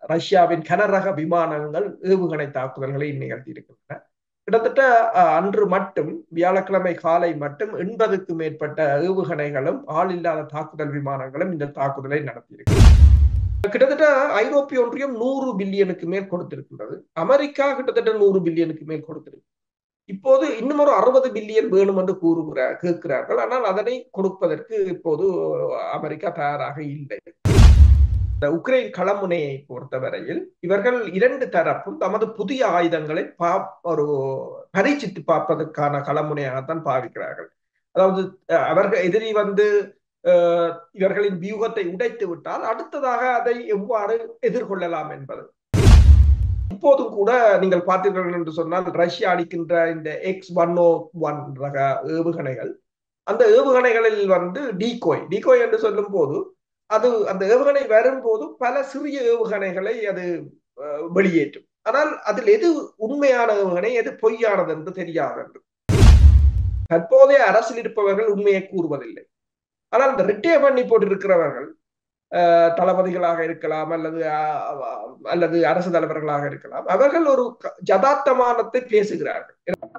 ரஷ்யாவின் கனரக விமானங்கள் ஏவுகணை தாக்குதல்களை நிகழ்த்தி இருக்கின்றன கிட்டத்தட்ட அன்று மட்டும் வியாழக்கிழமை காலை மட்டும் எண்பதுக்கு மேற்பட்ட ஏவுகணைகளும் ஆள் இல்லாத தாக்குதல் விமானங்களும் இந்த தாக்குதலை நடத்தியிருக்கு கிட்டத்தட்ட ஐரோப்பிய ஒன்றியம் நூறு பில்லியனுக்கு மேல் கொடுத்திருக்கின்றது அமெரிக்கா கிட்டத்தட்ட நூறு பில்லியனுக்கு மேல் கொடுத்திருக்கு இப்போது இன்னும் ஒரு அறுபது பில்லியன் வேணும் என்று கூறுகிறார் கேட்கிறார்கள் ஆனால் அதனை கொடுப்பதற்கு இப்போது அமெரிக்கா தயாராக இல்லை இந்த உக்ரைன் களமுனையை பொறுத்தவரையில் இவர்கள் இரண்டு தரப்பும் தமது புதிய ஆயுதங்களை பா ஒரு பரீட்சித்து பார்ப்பதற்கான களமுனையாகத்தான் பாவிக்கிறார்கள் அதாவது அவர்கள் எதிரி வந்து இவர்களின் வியூகத்தை உடைத்து விட்டால் அடுத்ததாக அதை எவ்வாறு எதிர்கொள்ளலாம் என்பது இப்போதும் கூட நீங்கள் பார்த்தீர்கள் என்று சொன்னால் ரஷ்யா அளிக்கின்ற இந்த எக்ஸ் ஒன் ஓ ஒன் ரக ஏவுகணைகள் அந்த ஏவுகணைகளில் வந்து டீகோய் டீகோய் என்று சொல்லும் போது அது அந்த ஏவுகணை வரும்போது பல சிறிய ஏவுகணைகளை அது வெளியேற்றும் ஆனால் அதில் எது உண்மையான ஏவுகணை எது பொய்யானது என்று தெரியாது தற்போதைய அரசில் இருப்பவர்கள் உண்மையை கூறுவதில்லை ஆனால் இந்த ரிட்டையர் பண்ணி போட்டிருக்கிறவர்கள் தளபதிகளாக இருக்கலாம் அல்லது அல்லது அரசு தலைவர்களாக இருக்கலாம் அவர்கள் ஒரு ஜதார்த்தமானத்தை பேசுகிறார்கள்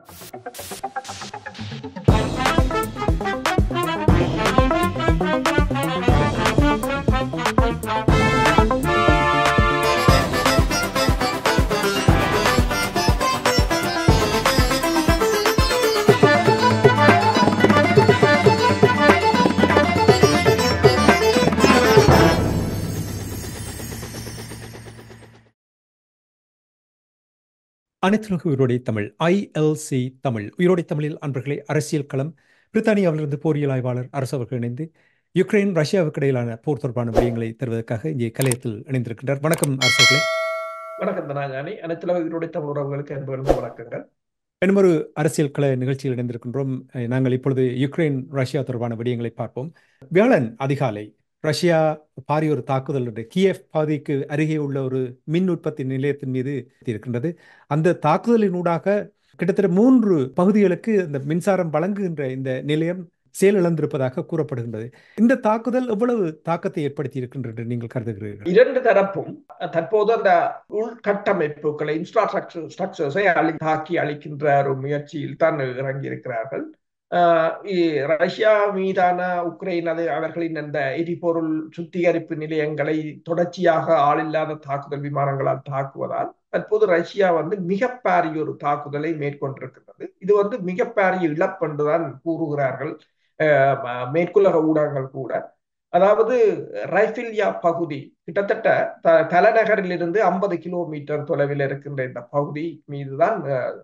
அனைத்துலக உயிரோடை தமிழ் ஐஎல்சி தமிழ் உயிரோடை தமிழில் அன்பர்களே அரசியல் களம் பிரித்தானியாவிலிருந்து போரியல் ஆய்வாளர் அரசு அவர்கள் இணைந்து யுக்ரைன் ரஷ்யாவுக்கு இடையிலான போர் தொடர்பான விடயங்களை தருவதற்காக இங்கே கலையத்தில் இணைந்திருக்கின்றார் வணக்கம் அரசர்களே வணக்கம் தனாஜானி அனைத்துலக உயிரோடை தமிழ் உறவுகளுக்கு அன்பு வணக்கங்கள் இன்னும் ஒரு அரசியல் கள நிகழ்ச்சியில் இணைந்திருக்கின்றோம் நாங்கள் இப்பொழுது யுக்ரைன் ரஷ்யா தொடர்பான விடயங்களை பார்ப்போம் வியாழன் அதிகாலை ரஷ்யா பாரிய ஒரு தாக்குதல் கியேவ் பகுதிக்கு அருகே உள்ள ஒரு மின் உற்பத்தி நிலையத்தின் மீது இருக்கின்றது அந்த தாக்குதலினூடாக கிட்டத்தட்ட மூன்று பகுதிகளுக்கு இந்த மின்சாரம் வழங்குகின்ற இந்த நிலையம் செயலிழந்திருப்பதாக கூறப்படுகின்றது இந்த தாக்குதல் எவ்வளவு தாக்கத்தை ஏற்படுத்தி இருக்கின்றது நீங்கள் கருதுகிறீர்கள் இரண்டு தரப்பும் தற்போது அந்த உள்கட்டமைப்புகளை இன்ஃப்ராஸ்ட்ரக்சர் ஸ்ட்ரக்சர்ஸை அழி தாக்கி அளிக்கின்ற ஒரு முயற்சியில் தான் இறங்கி இருக்கிறார்கள் ரஷ்யா மீதான உக்ரைன் அது அவர்களின் அந்த எரிபொருள் சுத்திகரிப்பு நிலையங்களை தொடர்ச்சியாக ஆளில்லாத தாக்குதல் விமானங்களால் தாக்குவதால் தற்போது ரஷ்யா வந்து மிகப்பெரிய ஒரு தாக்குதலை மேற்கொண்டிருக்கிறது இது வந்து மிகப்பெரிய இழப்பென்றுதான் கூறுகிறார்கள் மேற்குலக ஊடகங்கள் கூட அதாவது ரைஃபில்யா பகுதி கிட்டத்தட்ட த தலைநகரிலிருந்து ஐம்பது கிலோமீட்டர் தொலைவில் இருக்கின்ற இந்த பகுதி மீதுதான்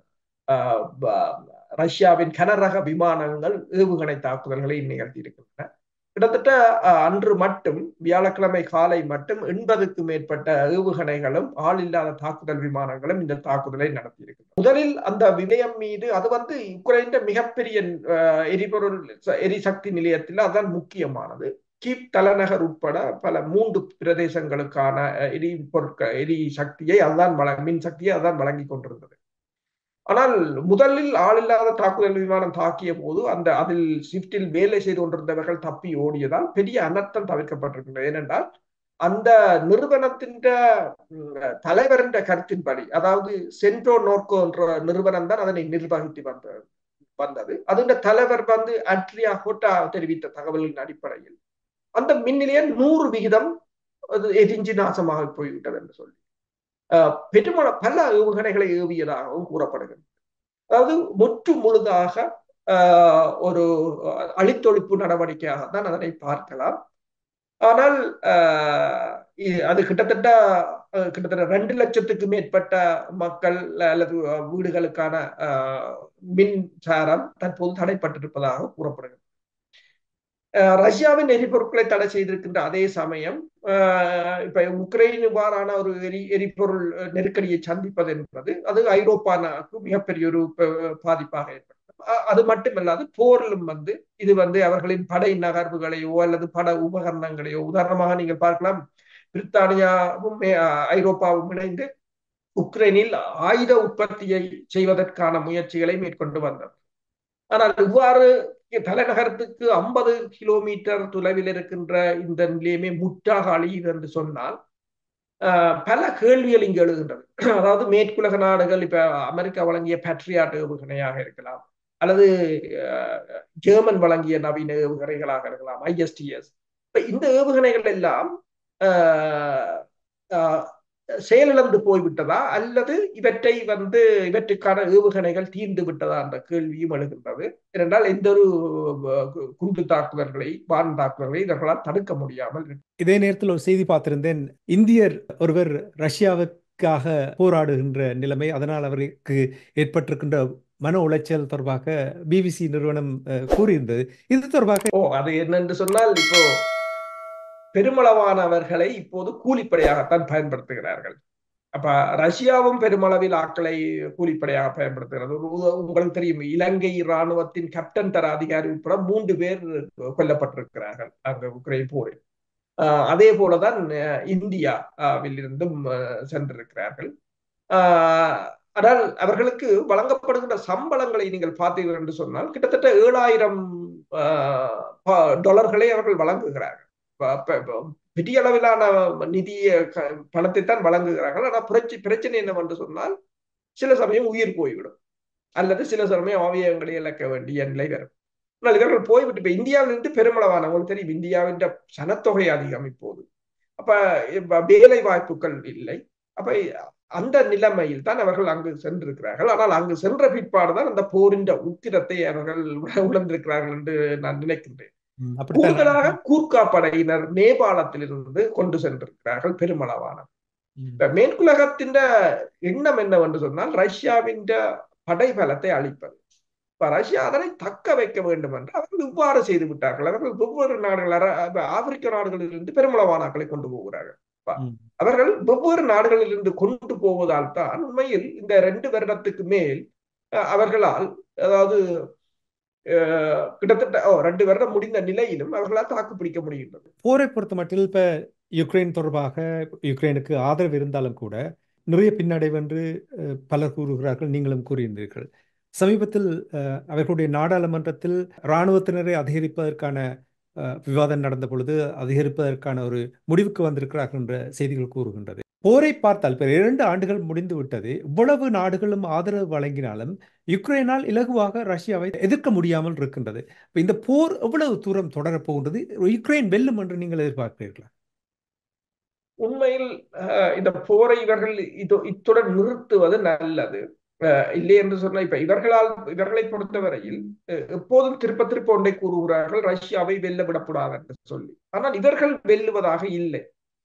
ரஷ்யாவின் கனரக விமானங்கள் ஏவுகணை தாக்குதல்களை நிகழ்த்தி இருக்கின்றன கிட்டத்தட்ட அன்று மட்டும் வியாழக்கிழமை காலை மட்டும் எண்பதுக்கு மேற்பட்ட ஏவுகணைகளும் ஆள் இல்லாத தாக்குதல் விமானங்களும் இந்த தாக்குதலை நடத்தியிருக்கின்றன முதலில் அந்த விடயம் மீது அது வந்து உக்ரைன் மிகப்பெரிய எரிபொருள் எரிசக்தி நிலையத்தில் அதான் முக்கியமானது கீப் தலைநகர் உட்பட பல மூன்று பிரதேசங்களுக்கான எரி பொருட்கள் எரி சக்தியை அதுதான் மின் சக்தியை அதான் வழங்கி கொண்டிருந்தது ஆனால் முதலில் ஆளில்லாத தாக்குதல் விமானம் தாக்கிய போது அந்த அதில் ஷிப்டில் வேலை செய்து கொண்டிருந்தவர்கள் தப்பி ஓடியதால் பெரிய அனர்த்தம் தவிர்க்கப்பட்டிருக்கின்றது ஏனென்றால் அந்த நிறுவனத்தின் தலைவரின் கருத்தின்படி அதாவது சென்ட்ரோ நோர்கோ என்ற நிறுவனம் தான் அதனை நிர்வகித்து வந்த வந்தது அதன் தலைவர் வந்து அட்ரியா ஹோட்டா தெரிவித்த தகவலின் அடிப்படையில் அந்த மின் நிலையம் நூறு விகிதம் எரிஞ்சி நாசமாக போய்விட்டது என்று சொல்லி பெருமள பல ஏவுகணைகளை ஏவியதாகவும் கூறப்படுகிறது அதாவது முற்று முழுதாக ஒரு அழித்தொழிப்பு நடவடிக்கையாக தான் அதனை பார்க்கலாம் ஆனால் அது கிட்டத்தட்ட கிட்டத்தட்ட ரெண்டு லட்சத்துக்கு மேற்பட்ட மக்கள் அல்லது வீடுகளுக்கான மின்சாரம் தற்போது தடைப்பட்டிருப்பதாக கூறப்படுகிறது ரஷ்யாவின் எரிபொருட்களை தடை செய்திருக்கின்ற அதே சமயம் இப்ப உக்ரைன் இவ்வாறான ஒரு எரி எரிபொருள் நெருக்கடியை சந்திப்பது என்பது அது ஐரோப்பானாக்கு மிகப்பெரிய ஒரு பாதிப்பாக ஏற்படும் அது மட்டுமல்லாது போரிலும் வந்து இது வந்து அவர்களின் படை நகர்வுகளையோ அல்லது பட உபகரணங்களையோ உதாரணமாக நீங்கள் பார்க்கலாம் பிரித்தானியாவும் ஐரோப்பாவும் இணைந்து உக்ரைனில் ஆயுத உற்பத்தியை செய்வதற்கான முயற்சிகளை மேற்கொண்டு வந்தது ஆனால் இவ்வாறு தலைநகரத்துக்கு ஐம்பது கிலோமீட்டர் தொலைவில் இருக்கின்ற இந்த நிலையமே முற்றாக அழியுது என்று சொன்னால் பல கேள்விகள் இங்கு எழுகின்றது அதாவது மேற்குலக நாடுகள் இப்ப அமெரிக்கா வழங்கிய பேட்ரியாட் ஏவுகணையாக இருக்கலாம் அல்லது ஜெர்மன் வழங்கிய நவீன ஏவுகணைகளாக இருக்கலாம் ஐஎஸ்டிஎஸ் இந்த ஏவுகணைகள் எல்லாம் செயலிழந்து போய்விட்டதா அல்லது இவற்றை வந்து இவற்றுக்கான ஏவுகணைகள் தீர்ந்து விட்டதா என்ற கேள்வியும் எழுகின்றது ஏனென்றால் எந்த ஒரு குண்டு தாக்குதல்களை வான் தாக்குதல்களை இவர்களால் தடுக்க முடியாமல் இதே நேரத்தில் ஒரு செய்தி பார்த்திருந்தேன் இந்தியர் ஒருவர் ரஷ்யாவுக்காக போராடுகின்ற நிலைமை அதனால் அவருக்கு ஏற்பட்டிருக்கின்ற மன உளைச்சல் தொடர்பாக பிபிசி நிறுவனம் கூறியிருந்தது இது தொடர்பாக ஓ அது என்னென்று சொன்னால் இப்போ பெருமளவானவர்களை இப்போது கூலிப்படையாகத்தான் பயன்படுத்துகிறார்கள் அப்ப ரஷ்யாவும் பெருமளவில் ஆக்களை கூலிப்படையாக பயன்படுத்துகிறது உங்களுக்கு தெரியும் இலங்கை இராணுவத்தின் கேப்டன் தர அதிகாரி உட்பட மூன்று பேர் கொல்லப்பட்டிருக்கிறார்கள் அங்க உக்ரைன் போரில் அதே போலதான் இந்தியாவில் இருந்தும் சென்றிருக்கிறார்கள் ஆனால் அவர்களுக்கு வழங்கப்படுகின்ற சம்பளங்களை நீங்கள் பார்த்தீர்கள் என்று சொன்னால் கிட்டத்தட்ட ஏழாயிரம் டாலர்களை அவர்கள் வழங்குகிறார்கள் பெரிய அளவிலான நிதிய பணத்தை தான் வழங்குகிறார்கள் ஆனால் பிரச்ச பிரச்சனை என்னவென்று சொன்னால் சில சமயம் உயிர் போய்விடும் அல்லது சில சமயம் அவயவங்களை இழக்க வேண்டிய நிலை வரும் ஆனால் இவர்கள் போய்விட்டு இப்ப இந்தியாவிலிருந்து பெருமளவான உங்களுக்கு தெரியும் இந்தியாவின் சனத்தொகை அதிகம் இப்போது அப்ப வேலை வாய்ப்புகள் இல்லை அப்ப அந்த நிலைமையில் தான் அவர்கள் அங்கு சென்றிருக்கிறார்கள் ஆனால் அங்கு சென்ற பிற்பாடுதான் அந்த போரின் உத்திரத்தை அவர்கள் உணர்ந்திருக்கிறார்கள் என்று நான் நினைக்கின்றேன் கூடுதலாக கூர்க்கா படையினர் நேபாளத்திலிருந்து கொண்டு சென்றிருக்கிறார்கள் பெருமளவான மேற்குலகத்தின் எண்ணம் என்னவென்று சொன்னால் ரஷ்யாவின் படைபலத்தை அளிப்பது இப்ப ரஷ்யா அதனை தக்க வைக்க வேண்டும் என்று அவர்கள் இவ்வாறு செய்து விட்டார்கள் அவர்கள் வெவ்வேறு நாடுகள் ஆப்பிரிக்க நாடுகளிலிருந்து பெருமளவானாக்களை கொண்டு போகிறார்கள் அவர்கள் வெவ்வேறு நாடுகளில் இருந்து கொண்டு போவதால் தான் உண்மையில் இந்த ரெண்டு வருடத்துக்கு மேல் அவர்களால் அதாவது கிட்டத்தட்ட ரெண்டு வருடம் முடிந்த நிலையிலும் அவர்களால் தாக்கு பிடிக்க முடிகின்றது போரை பொறுத்த மட்டில் இப்ப யுக்ரைன் தொடர்பாக யுக்ரைனுக்கு ஆதரவு இருந்தாலும் கூட நிறைய பின்னடைவு என்று பலர் கூறுகிறார்கள் நீங்களும் கூறியிருந்தீர்கள் சமீபத்தில் அவர்களுடைய நாடாளுமன்றத்தில் இராணுவத்தினரை அதிகரிப்பதற்கான விவாதம் நடந்த பொழுது அதிகரிப்பதற்கான ஒரு முடிவுக்கு வந்திருக்கிறார்கள் என்ற செய்திகள் கூறுகின்றது போரை பார்த்தால் இப்போ இரண்டு ஆண்டுகள் முடிந்து விட்டது இவ்வளவு நாடுகளும் ஆதரவு வழங்கினாலும் யுக்ரைனால் இலகுவாக ரஷ்யாவை எதிர்க்க முடியாமல் இருக்கின்றது இப்போ இந்த போர் எவ்வளவு தூரம் தொடரப் போகின்றது யுக்ரைன் வெல்லும் என்று நீங்கள் எதிர்பார்க்கிறீர்களா உண்மையில் இந்த போரை இவர்கள் இது இத்துடன் நிறுத்துவது நல்லது இல்லை என்று சொன்ன இப்ப இவர்களால் இவர்களை பொறுத்தவரையில் எப்போதும் திருப்ப திருப்ப ஒன்றை கூறுகிறார்கள் ரஷ்யாவை வெல்ல விடக்கூடாது என்று சொல்லி ஆனால் இவர்கள் வெல்லுவதாக இல்லை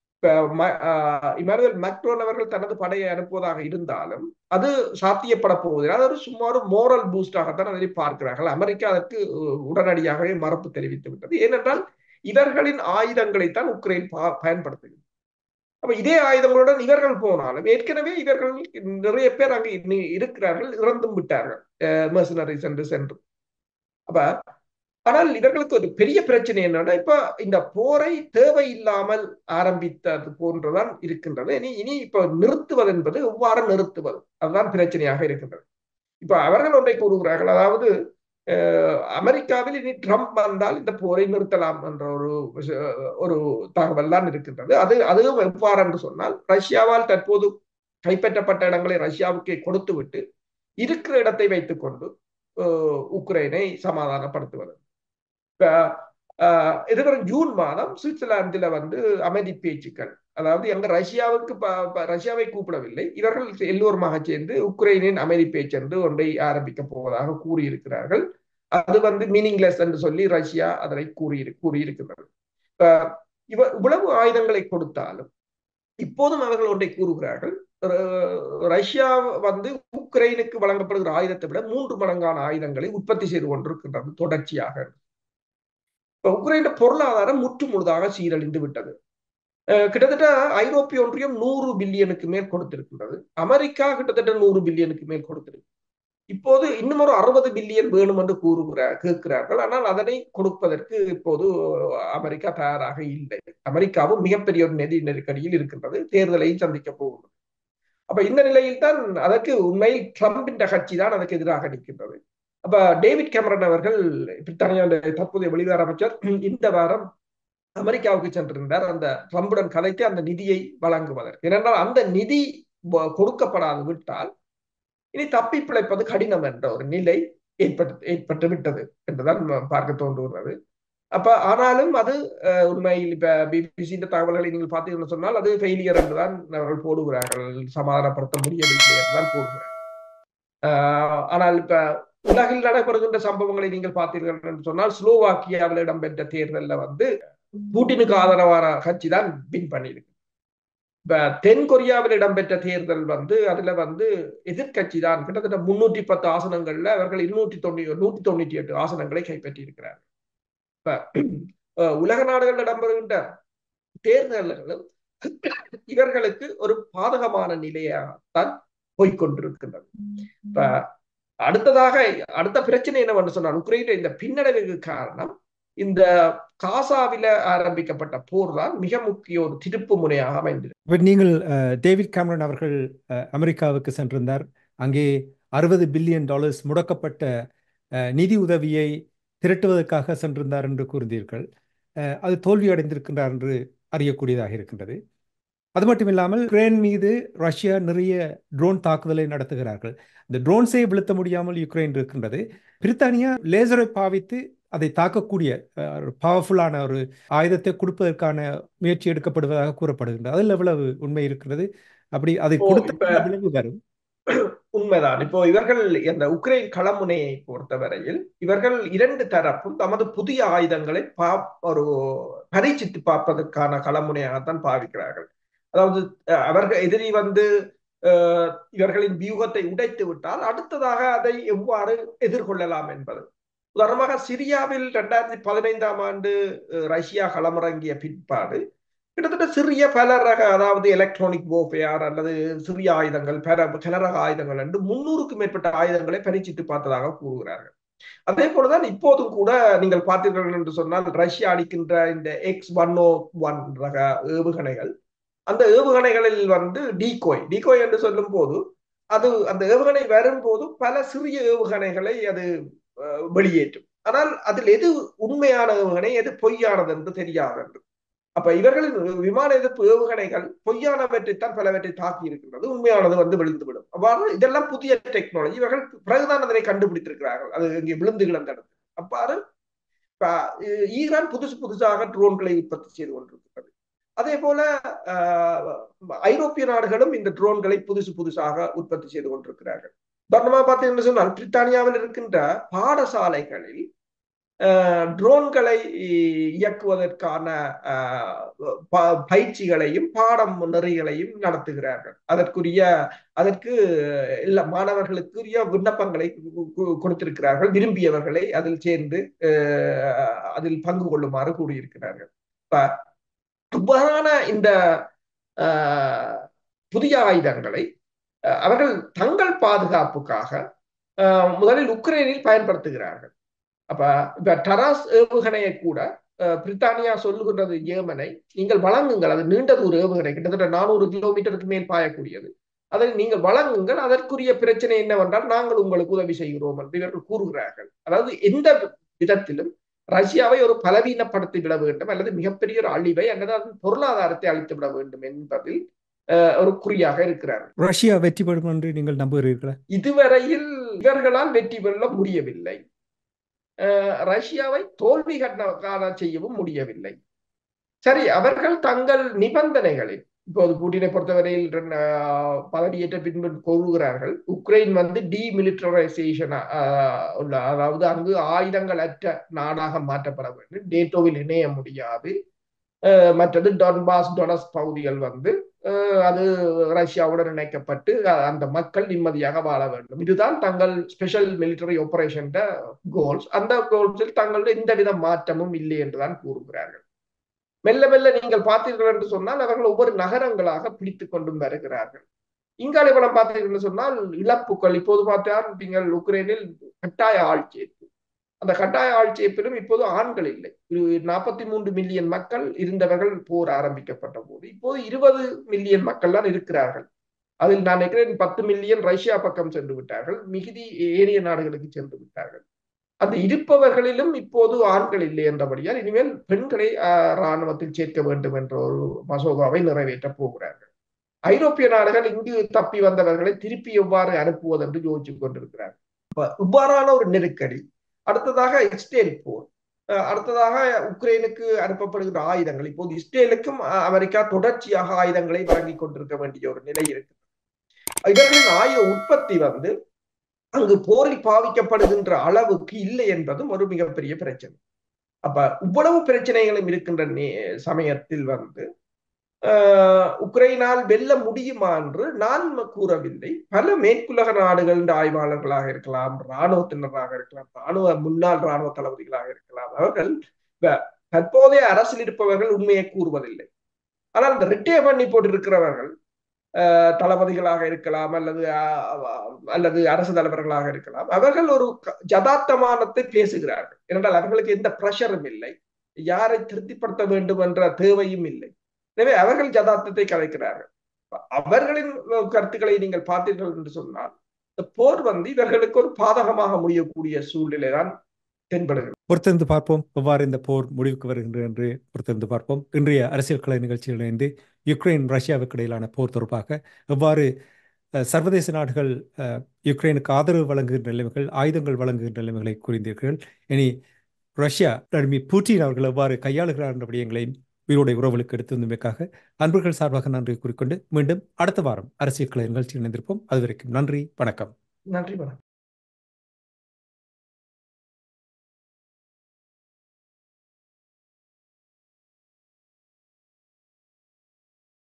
இமானுவேல் மேக்ரோன் அவர்கள் தனது படையை அனுப்புவதாக இருந்தாலும் அது சாத்தியப்பட போவதில்லை அது ஒரு சுமார் மோரல் பூஸ்டாகத்தான் அதனை பார்க்கிறார்கள் அமெரிக்கா அதற்கு உடனடியாகவே மறுப்பு தெரிவித்து விட்டது ஏனென்றால் இவர்களின் ஆயுதங்களைத்தான் உக்ரைன் பயன்படுத்துகிறது அப்ப இதே ஆயுதங்களுடன் இவர்கள் போனாலும் ஏற்கனவே இவர்கள் நிறைய பேர் அங்கு இருக்கிறார்கள் இறந்தும் விட்டார்கள் மெர்சனரிஸ் என்று சென்று அப்ப ஆனால் இவர்களுக்கு ஒரு பெரிய பிரச்சனை என்னன்னா இப்ப இந்த போரை தேவையில்லாமல் ஆரம்பித்தது போன்றுதான் இருக்கின்றது இனி இனி இப்ப நிறுத்துவது என்பது எவ்வாறு நிறுத்துவது அதுதான் பிரச்சனையாக இருக்கின்றது இப்ப அவர்கள் ஒன்றை கூறுகிறார்கள் அதாவது அமெரிக்காவில் இனி ட்ரம்ப் வந்தால் இந்த போரை நிறுத்தலாம் என்ற ஒரு ஒரு தகவல் தான் இருக்கின்றது அது அதுவும் எவ்வாறு என்று சொன்னால் ரஷ்யாவால் தற்போது கைப்பற்றப்பட்ட இடங்களை ரஷ்யாவுக்கு கொடுத்து விட்டு இருக்கிற இடத்தை வைத்துக்கொண்டு உக்ரைனை சமாதானப்படுத்துவது எதிர்வர ஜூன் மாதம் சுவிட்சர்லாந்தில வந்து அமைதி பேச்சுக்கள் அதாவது எங்க ரஷ்யாவுக்கு ரஷ்யாவை கூப்பிடவில்லை இவர்கள் எல்லோருமாக சேர்ந்து உக்ரைனின் அமைதி பேச்சு என்று ஒன்றை ஆரம்பிக்க போவதாக கூறியிருக்கிறார்கள் அது வந்து மீனிங்லெஸ் என்று சொல்லி ரஷ்யா அதனை கூறி கூறியிருக்கிறது இவ இவ்வளவு ஆயுதங்களை கொடுத்தாலும் இப்போதும் அவர்கள் ஒன்றை கூறுகிறார்கள் ரஷ்யா வந்து உக்ரைனுக்கு வழங்கப்படுகிற ஆயுதத்தை விட மூன்று மடங்கான ஆயுதங்களை உற்பத்தி செய்து கொண்டிருக்கின்றது தொடர்ச்சியாக இப்ப உக்ரைன் பொருளாதாரம் முற்று முழுதாக சீரழிந்து விட்டது கிட்டத்தட்ட ஐரோப்பிய ஒன்றியம் நூறு பில்லியனுக்கு மேல் கொடுத்திருக்கின்றது அமெரிக்கா கிட்டத்தட்ட நூறு பில்லியனுக்கு மேல் கொடுத்திருக்கு இப்போது இன்னும் ஒரு அறுபது பில்லியன் வேணும் என்று கூறுகிறார் கேட்கிறார்கள் ஆனால் அதனை கொடுப்பதற்கு இப்போது அமெரிக்கா தயாராக இல்லை அமெரிக்காவும் மிகப்பெரிய ஒரு நிதி நெருக்கடியில் இருக்கின்றது தேர்தலையும் சந்திக்க போகின்றது அப்ப இந்த நிலையில் தான் அதற்கு உண்மையில் ட்ரம்பின் கட்சி தான் அதற்கு எதிராக நிற்கின்றது அப்ப டேவிட் கேமரன் அவர்கள் பிரித்தானியா தற்போதைய வெளிவார அமைச்சர் இந்த வாரம் அமெரிக்காவுக்கு சென்றிருந்தார் அந்த ட்ரம்புடன் கதைத்து அந்த நிதியை வழங்குவதற்கு ஏனென்றால் அந்த நிதி கொடுக்கப்படாது விட்டால் இனி தப்பி பிழைப்பது கடினம் என்ற ஒரு நிலை ஏற்பட்டு ஏற்பட்டு விட்டது என்றுதான் பார்க்க தோன்றுகிறது அப்ப ஆனாலும் அது உண்மையில் இப்ப பிபிசி தகவல்களை நீங்கள் பார்த்தீங்கன்னு சொன்னால் அது ஃபெயிலியர் என்றுதான் அவர்கள் போடுகிறார்கள் சமாதானப்படுத்த முடியவில்லை என்றுதான் போடுகிறார்கள் ஆனால் இப்ப உலகில் நடைபெறுகின்ற சம்பவங்களை நீங்கள் பார்த்தீர்கள் என்று சொன்னால் ஸ்லோவாக்கியாவில் இடம்பெற்ற தேர்தலில் வந்து பூட்டினுக்கு ஆதரவான கட்சி தான் வின் பண்ணியிருக்கு இப்ப தென் கொரியாவில் இடம்பெற்ற தேர்தல் வந்து அதுல வந்து எதிர்கட்சி தான் கிட்டத்தட்ட முன்னூற்றி பத்து ஆசனங்கள்ல அவர்கள் இருநூற்றி தொண்ணூ நூற்றி தொண்ணூற்றி எட்டு ஆசனங்களை கைப்பற்றி இருக்கிறார்கள் இப்ப உலக நாடுகள் இடம்பெறுகின்ற தேர்தல்களும் இவர்களுக்கு ஒரு பாதகமான நிலையாகத்தான் போய்கொண்டிருக்கின்றது இப்ப அடுத்ததாக அடுத்த பிரச்சனை என்னவென்று சொன்னால் உக்ரைன் இந்த பின்னடைவுக்கு காரணம் இந்த காசாவில ஆரம்பிக்கப்பட்ட போர் தான் மிக முக்கிய ஒரு திருப்பு முனையாக அமைந்தது நீங்கள் டேவிட் கேமரன் அவர்கள் அமெரிக்காவுக்கு சென்றிருந்தார் அங்கே அறுபது பில்லியன் டாலர்ஸ் முடக்கப்பட்ட நிதி உதவியை திரட்டுவதற்காக சென்றிருந்தார் என்று கூறுந்தீர்கள் அது தோல்வி அடைந்திருக்கின்றார் என்று அறியக்கூடியதாக இருக்கின்றது அது மட்டும் இல்லாமல் யுக்ரைன் மீது ரஷ்யா நிறைய ட்ரோன் தாக்குதலை நடத்துகிறார்கள் இந்த ட்ரோன்ஸை வீழ்த்த முடியாமல் யுக்ரைன் இருக்கின்றது பிரித்தானியா லேசரை பாவித்து அதை தாக்கக்கூடிய பவர்ஃபுல்லான ஒரு ஆயுதத்தை கொடுப்பதற்கான முயற்சி எடுக்கப்படுவதாக கூறப்படுகின்றது அதில் எவ்வளவு உண்மை இருக்கிறது அப்படி அதை கொடுத்த விளைவு வரும் உண்மைதான் இப்போ இவர்கள் இந்த உக்ரைன் களமுனையை பொறுத்தவரையில் இவர்கள் இரண்டு தரப்பும் தமது புதிய ஆயுதங்களை பா ஒரு பரீட்சித்து பார்ப்பதற்கான களமுனையாகத்தான் பாவிக்கிறார்கள் அதாவது அவர்கள் எதிரி வந்து இவர்களின் வியூகத்தை உடைத்து விட்டால் அடுத்ததாக அதை எவ்வாறு எதிர்கொள்ளலாம் என்பது உதாரணமாக சிரியாவில் இரண்டாயிரத்தி பதினைந்தாம் ஆண்டு ரஷ்யா களமிறங்கிய பிற்பாடு கிட்டத்தட்ட சிறிய பல ரக அதாவது எலக்ட்ரானிக் போஃபேர் அல்லது சிறிய ஆயுதங்கள் பல கனரக ஆயுதங்கள் என்று முன்னூறுக்கும் மேற்பட்ட ஆயுதங்களை பரீட்சித்து பார்த்ததாக கூறுகிறார்கள் அதே போலதான் இப்போதும் கூட நீங்கள் பார்த்தீர்கள் என்று சொன்னால் ரஷ்யா அளிக்கின்ற இந்த எக்ஸ் ஒன் ஓ ஒன் ரக ஏவுகணைகள் அந்த ஏவுகணைகளில் வந்து டீகோய் டீகோய் என்று சொல்லும் போது அது அந்த ஏவுகணை வரும்போது பல சிறிய ஏவுகணைகளை அது வெளியேற்றும் ஆனால் அதில் எது உண்மையான ஏவுகணை எது பொய்யானது என்று தெரியாது என்று அப்ப இவர்களின் விமான எதிர்ப்பு ஏவுகணைகள் பொய்யானவற்றைத்தான் பலவற்றை தாக்கி இருக்கின்றது உண்மையானது வந்து விழுந்துவிடும் அவ்வாறு இதெல்லாம் புதிய டெக்னாலஜி இவர்கள் பிறகுதான் அதனை கண்டுபிடித்திருக்கிறார்கள் அது இங்கே விழுந்து கிடந்தது அவ்வாறு ஈரான் புதுசு புதுசாக ட்ரோன்களை உற்பத்தி செய்து கொண்டிருக்கிறது அதே போல ஐரோப்பிய நாடுகளும் இந்த ட்ரோன்களை புதுசு புதுசாக உற்பத்தி செய்து கொண்டிருக்கிறார்கள் உதாரணமாக பார்த்தீங்கன்னு சொன்னால் பிரித்தானியாவில் இருக்கின்ற பாடசாலைகளில் ட்ரோன்களை இயக்குவதற்கான பயிற்சிகளையும் பாடம் நெறிகளையும் நடத்துகிறார்கள் அதற்குரிய அதற்கு எல்லா மாணவர்களுக்குரிய விண்ணப்பங்களை கொடுத்திருக்கிறார்கள் விரும்பியவர்களை அதில் சேர்ந்து அதில் பங்கு கொள்ளுமாறு கூறியிருக்கிறார்கள் இவ்வாறான இந்த புதிய ஆயுதங்களை அவர்கள் தங்கள் பாதுகாப்புக்காக முதலில் உக்ரைனில் பயன்படுத்துகிறார்கள் அப்ப இப்ப டராஸ் ஏவுகணையை கூட பிரித்தானியா சொல்லுகின்றது ஏமனை நீங்கள் வழங்குங்கள் அது நீண்ட தூர ஏவுகணை கிட்டத்தட்ட நானூறு கிலோமீட்டருக்கு மேல் பாயக்கூடியது அதை நீங்கள் வழங்குங்கள் அதற்குரிய பிரச்சனை என்னவென்றால் நாங்கள் உங்களுக்கு உதவி செய்கிறோம் என்று இவர்கள் கூறுகிறார்கள் அதாவது எந்த விதத்திலும் ரஷ்யாவை ஒரு பலவீனப்படுத்தி விட வேண்டும் அல்லது மிகப்பெரிய ஒரு அழிவை அல்லது அதன் பொருளாதாரத்தை அழித்து விட வேண்டும் என்பதில் ஒரு குறியாக இருக்கிறார் ரஷ்யா வெற்றி பெறும் என்று நீங்கள் நம்புகிறீர்களா இதுவரையில் இவர்களால் வெற்றி பெற முடியவில்லை ரஷ்யாவை தோல்வி காண செய்யவும் முடியவில்லை சரி அவர்கள் தங்கள் நிபந்தனைகளில் இப்போது பூட்டினை பொறுத்தவரையில் பதவியேற்ற பின்பு கூறுகிறார்கள் உக்ரைன் வந்து டீமிலிட்டரைசேஷன் உள்ள அதாவது அங்கு ஆயுதங்கள் அற்ற நாடாக மாற்றப்பட வேண்டும் டேட்டோவில் இணைய முடியாது மற்றது டொன்பாஸ் டொனஸ் பகுதிகள் வந்து அது ரஷ்யாவுடன் இணைக்கப்பட்டு அந்த மக்கள் நிம்மதியாக வாழ வேண்டும் இதுதான் தங்கள் ஸ்பெஷல் மிலிட்டரி ஆபரேஷன் கோல்ஸ் அந்த கோல்ஸில் தங்களுடைய எந்தவித மாற்றமும் இல்லை என்றுதான் கூறுகிறார்கள் மெல்ல மெல்ல நீங்கள் பார்த்தீர்கள் என்று சொன்னால் அவர்கள் ஒவ்வொரு நகரங்களாக பிடித்து கொண்டும் வருகிறார்கள் இங்காலை பலம் பார்த்தீர்கள் சொன்னால் இழப்புகள் இப்போது பார்த்தால் நீங்கள் உக்ரைனில் கட்டாய ஆட்சேர்ப்பு அந்த கட்டாய ஆட்சேர்ப்பிலும் இப்போது ஆண்கள் இல்லை நாற்பத்தி மூன்று மில்லியன் மக்கள் இருந்தவர்கள் போர் ஆரம்பிக்கப்பட்ட போது இப்போது இருபது மில்லியன் மக்கள் தான் இருக்கிறார்கள் அதில் நான் நினைக்கிறேன் பத்து மில்லியன் ரஷ்யா பக்கம் சென்று விட்டார்கள் மிகுதி ஏனைய நாடுகளுக்கு சென்று விட்டார்கள் அந்த இருப்பவர்களிலும் இப்போது ஆண்கள் இல்லை என்றபடியால் இனிமேல் பெண்களை இராணுவத்தில் சேர்க்க வேண்டும் என்ற ஒரு மசோதாவை நிறைவேற்றப் போகிறார்கள் ஐரோப்பிய நாடுகள் இங்கு தப்பி வந்தவர்களை திருப்பி எவ்வாறு அனுப்புவது என்று யோசிச்சு கொண்டிருக்கிறார்கள் இவ்வாறான ஒரு நெருக்கடி அடுத்ததாக இஸ்ரேல் போர் அடுத்ததாக உக்ரைனுக்கு அனுப்பப்படுகிற ஆயுதங்கள் இப்போது இஸ்ரேலுக்கும் அமெரிக்கா தொடர்ச்சியாக ஆயுதங்களை வழங்கி கொண்டிருக்க வேண்டிய ஒரு நிலை இருக்கு இவர்களின் ஆயுத உற்பத்தி வந்து அங்கு போரில் பாவிக்கப்படுகின்ற அளவுக்கு இல்லை என்பதும் ஒரு மிகப்பெரிய பிரச்சனை அப்ப இவ்வளவு பிரச்சனைகளும் இருக்கின்ற சமயத்தில் வந்து உக்ரைனால் வெல்ல முடியுமா என்று நான் கூறவில்லை பல மேற்குலக நாடுகள் ஆய்வாளர்களாக இருக்கலாம் இராணுவத்தினராக இருக்கலாம் இராணுவ முன்னாள் இராணுவ தளபதிகளாக இருக்கலாம் அவர்கள் தற்போதைய அரசில் இருப்பவர்கள் உண்மையை கூறுவதில்லை ஆனால் இந்த ரிட்டையர் பண்ணி போட்டிருக்கிறவர்கள் தளபதிகளாக இருக்கலாம் அல்லது அல்லது அரசு தலைவர்களாக இருக்கலாம் அவர்கள் ஒரு ஜதார்த்தமானத்தை பேசுகிறார்கள் ஏனென்றால் அவர்களுக்கு எந்த பிரஷரும் இல்லை யாரை திருப்திப்படுத்த வேண்டும் என்ற தேவையும் இல்லை எனவே அவர்கள் ஜதார்த்தத்தை கலைக்கிறார்கள் அவர்களின் கருத்துக்களை நீங்கள் பார்த்தீர்கள் என்று சொன்னால் இந்த போர் வந்து இவர்களுக்கு ஒரு பாதகமாக முடியக்கூடிய சூழ்நிலை தான் தென்படுகிறது பொறுத்திருந்து பார்ப்போம் எவ்வாறு இந்த போர் முடிவுக்கு வருகின்றது என்று பொறுத்திருந்து பார்ப்போம் இன்றைய அரசியல் கலை நிகழ்ச்சியில் இணைந்து யுக்ரைன் ரஷ்யாவுக்கு இடையிலான போர் தொடர்பாக எவ்வாறு சர்வதேச நாடுகள் யுக்ரைனுக்கு ஆதரவு வழங்குகின்ற நிலைமைகள் ஆயுதங்கள் வழங்குகின்ற நிலைமைகளை கூறியிருக்கிறீர்கள் இனி ரஷ்யா நடுமி புட்டின் அவர்கள் எவ்வாறு கையாளுகிறார் என்ற விடயங்களையும் உயிரோடைய உறவுகளுக்கு எடுத்து வந்தமைக்காக அன்பர்கள் சார்பாக நன்றி கூறிக்கொண்டு மீண்டும் அடுத்த வாரம் அரசியல் கலை நிகழ்ச்சியில் இணைந்திருப்போம் அதுவரைக்கும் நன்றி வணக்கம் நன்றி வணக்கம்